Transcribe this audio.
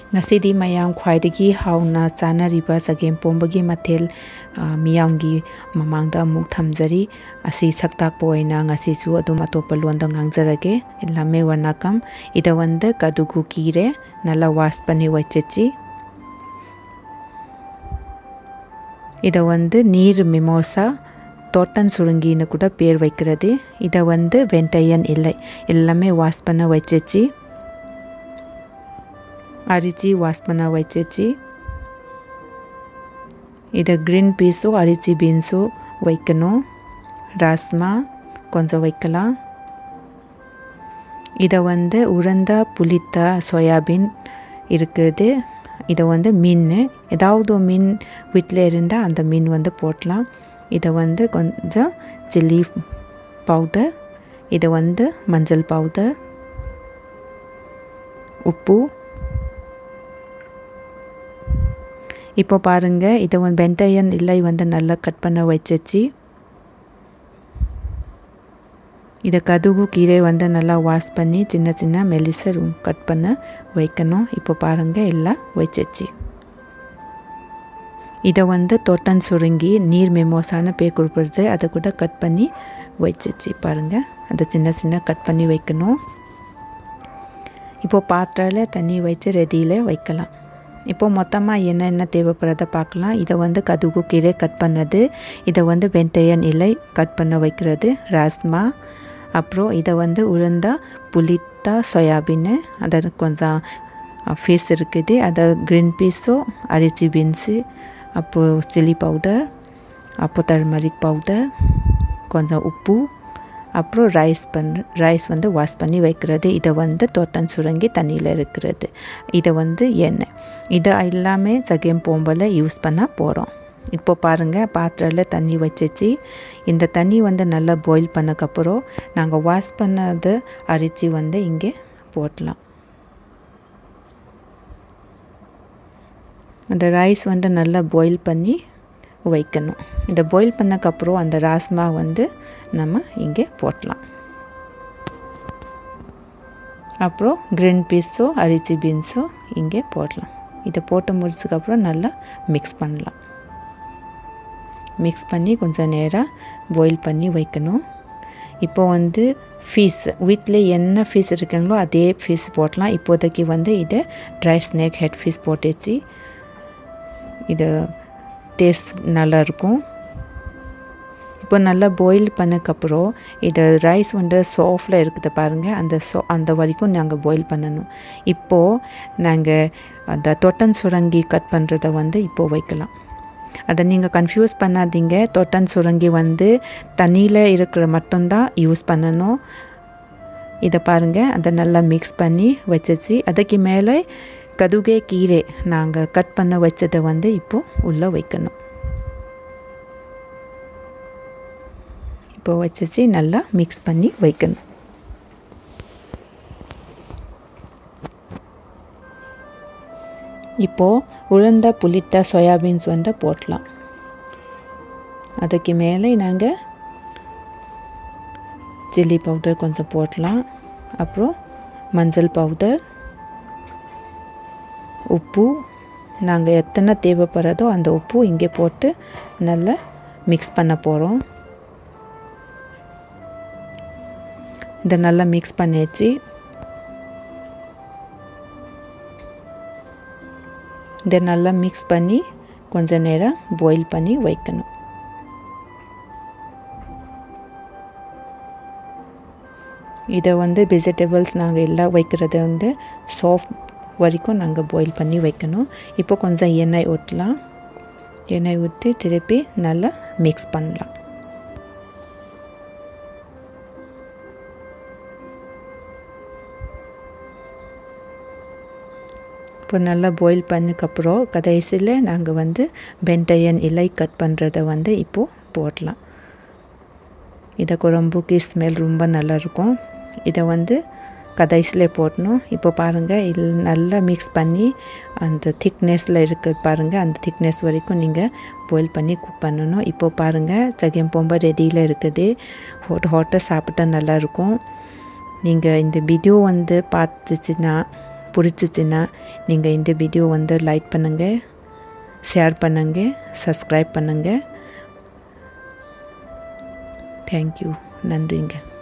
ꯉꯁꯤꯗꯤ ꯃꯌꯥꯝ ꯈ꯭ꯋꯥꯏꯗꯒꯤ ꯍꯥꯎꯅ ꯆꯥꯅꯔꯤꯕ ꯆꯒꯦꯝꯄꯣꯝꯕꯒꯤ ꯃꯊꯦꯜ ꯃꯤꯌꯥꯝꯒꯤ ꯃꯃꯥꯡꯗ ꯑꯃꯨꯛ ꯊꯝꯖꯔꯤ ꯑꯁꯤ ꯁꯛꯇꯥꯛꯄ ꯑꯣꯏꯅ ꯉꯁꯤꯁꯨ ꯑꯗꯨꯝ ꯑꯇꯣꯞꯄ ꯂꯣꯟꯗ ꯉꯥꯡꯖꯔꯒꯦ எல்லாமே வணக்கம் இதை வந்து கடுகு கீரை நல்லா வாஷ் பண்ணி வச்சிச்சு இதை வந்து நீர் மிமோசா தோட்டன் சுருங்கின்னு கூட பேர் வைக்கிறது இதை வந்து வெண்டையன் இல்லை எல்லாமே வாஷ் பண்ண வச்சிச்சு அரிசி வாஷ் பண்ண வச்சிச்சு இதை க்ரீன் பீஸோ அரிசி பீன்ஸோ வைக்கணும் ராஸ்மா கொஞ்சம் வைக்கலாம் இதை வந்து உறந்த புளித்த சோயாபீன் இருக்குது இதை வந்து மீன் ஏதாவது மீன் வீட்டில் இருந்தால் அந்த மீன் வந்து போடலாம் இதை வந்து கொஞ்சம் சில்லி பவுடர் இதை வந்து மஞ்சள் பவுடர் உப்பு இப்போ பாருங்கள் இதை வந்து வெந்தயம் இல்லை வந்து நல்லா கட் பண்ண வச்சிச்சு இதை கதுகு கீரை வந்து நல்லா வாஷ் பண்ணி சின்ன சின்ன மெலிசை கட் பண்ண வைக்கணும் இப்போ பாருங்கள் எல்லாம் வச்சிச்சு இதை வந்து தொட்டன் சுருங்கி நீர் மெமோசான பே கொடுக்குறது அதை கூட கட் பண்ணி வச்சிச்சு பாருங்கள் அதை சின்ன சின்ன கட் பண்ணி வைக்கணும் இப்போது பாத்திரத்தில் தண்ணி வச்சு ரெடியில் வைக்கலாம் இப்போது மொத்தமாக என்னென்ன தேவைப்படுறத பார்க்கலாம் இதை வந்து கதுகு கீரை கட் பண்ணது இதை வந்து வெந்தயன் இலை கட் பண்ண வைக்கிறது ராஸ்மா அப்புறம் இதை வந்து உளுந்தா புளித்தா சோயாபீன் அதை கொஞ்சம் ஃபீஸ் இருக்குது அதை க்ரீன் பீஸோ அரிசி பீன்ஸு அப்புறம் சில்லி பவுடர் அப்புறம் டர்மரிக் பவுடர் கொஞ்சம் உப்பு அப்புறம் ரைஸ் பண்ண ரைஸ் வந்து வாஷ் பண்ணி வைக்கிறது இதை வந்து தோட்டம் சுரங்கி தண்ணியில் இருக்கிறது இதை வந்து எண்ணெய் இதை எல்லாமே சகேம் போம்பல் யூஸ் பண்ண போகிறோம் இப்போ பாருங்கள் பாத்திரத்தில் தண்ணி வச்சிச்சு இந்த தண்ணி வந்து நல்லா பாயில் பண்ணக்கப்புறம் நாங்கள் வாஷ் பண்ணது அரிசி வந்து இங்கே போடலாம் அந்த ரைஸ் வந்து நல்லா பாயில் பண்ணி வைக்கணும் இந்த பாயில் பண்ணக்கப்புறம் அந்த ராஸ்மா வந்து நம்ம இங்கே போடலாம் அப்புறம் க்ரீன் பீஸோ அரிசி பீன்ஸோ இங்கே போடலாம் இதை போட்டு முடிச்சதுக்கப்புறம் நல்லா மிக்ஸ் பண்ணலாம் மிக்ஸ் பண்ணி கொஞ்சம் நேரம் பாயில் பண்ணி வைக்கணும் இப்போ வந்து ஃபீஸ் வீட்டில் என்ன ஃபீஸ் இருக்குங்களோ அதே ஃபீஸ் போடலாம் இப்போதைக்கு வந்து இதை ட்ரை ஸ்னேக் ஹெட் ஃபீஸ் போட்டுச்சு இது டேஸ்ட் நல்லாயிருக்கும் இப்போ நல்லா பாயில் பண்ணக்கப்புறம் இது ரைஸ் வந்து சாஃப்டில் இருக்குது பாருங்கள் அந்த சோ அந்த வரைக்கும் நாங்கள் பாயில் பண்ணணும் இப்போது நாங்கள் அந்த தொட்டன் சுரங்கி கட் பண்ணுறத வந்து இப்போது வைக்கலாம் அதை நீங்கள் கன்ஃபியூஸ் பண்ணாதீங்க தொட்டன் சுரங்கி வந்து தண்ணியில் இருக்கிற மட்டும்தான் யூஸ் பண்ணணும் இதை பாருங்கள் அதை நல்லா மிக்ஸ் பண்ணி வச்சிச்சு அதுக்கு மேலே கதுகே கீரை நாங்கள் கட் பண்ண வச்சதை வந்து இப்போது உள்ளே வைக்கணும் இப்போ வச்சிச்சு நல்லா மிக்ஸ் பண்ணி வைக்கணும் இப்போது உளுந்த புளிட்ட சோயாபீன்ஸ் வந்து போடலாம் அதுக்கு மேலே நாங்கள் சில்லி பவுடர் கொஞ்சம் போடலாம் அப்புறம் மஞ்சள் பவுடர் உப்பு நாங்கள் எத்தனை தேவைப்படுறதோ அந்த உப்பு இங்கே போட்டு நல்லா மிக்ஸ் பண்ண போகிறோம் இதை நல்லா மிக்ஸ் பண்ணியாச்சு இதை நல்லா மிக்ஸ் பண்ணி கொஞ்ச நேரம் பாயில் பண்ணி வைக்கணும் இதை வந்து வெஜிடபிள்ஸ் நாங்கள் எல்லாம் வைக்கிறது வந்து சாஃப்ட் வரைக்கும் நாங்கள் பாயில் பண்ணி வைக்கணும் இப்போ கொஞ்சம் எண்ணெய் ஊற்றலாம் எண்ணெய் ஊற்றி திருப்பி நல்லா மிக்ஸ் பண்ணலாம் இப்போ நல்லா பாயில் பண்ணதுக்கப்புறம் கடைசியில் நாங்கள் வந்து வெந்தயன் இலை கட் பண்ணுறத வந்து இப்போது போடலாம் இதை குழம்புக்கு ஸ்மெல் ரொம்ப நல்லாயிருக்கும் இதை வந்து கடைசியில் போடணும் இப்போ பாருங்கள் இது நல்லா மிக்ஸ் பண்ணி அந்த திக்னஸில் இருக்க பாருங்கள் அந்த திக்னஸ் வரைக்கும் நீங்கள் பாயில் பண்ணி குக் பண்ணணும் இப்போ பாருங்கள் சகியம் பொம்ப ரெடியில் இருக்குது ஹாட் ஹாட்டாக சாப்பிட்டா நல்லாயிருக்கும் நீங்கள் இந்த வீடியோ வந்து பார்த்துச்சுன்னா பிடிச்சிச்சின்னா நீங்கள் இந்த வீடியோ வந்து லைக் பண்ணுங்கள் ஷேர் பண்ணுங்கள் சப்ஸ்கிரைப் பண்ணுங்கள் தேங்க்யூ நன்றிங்க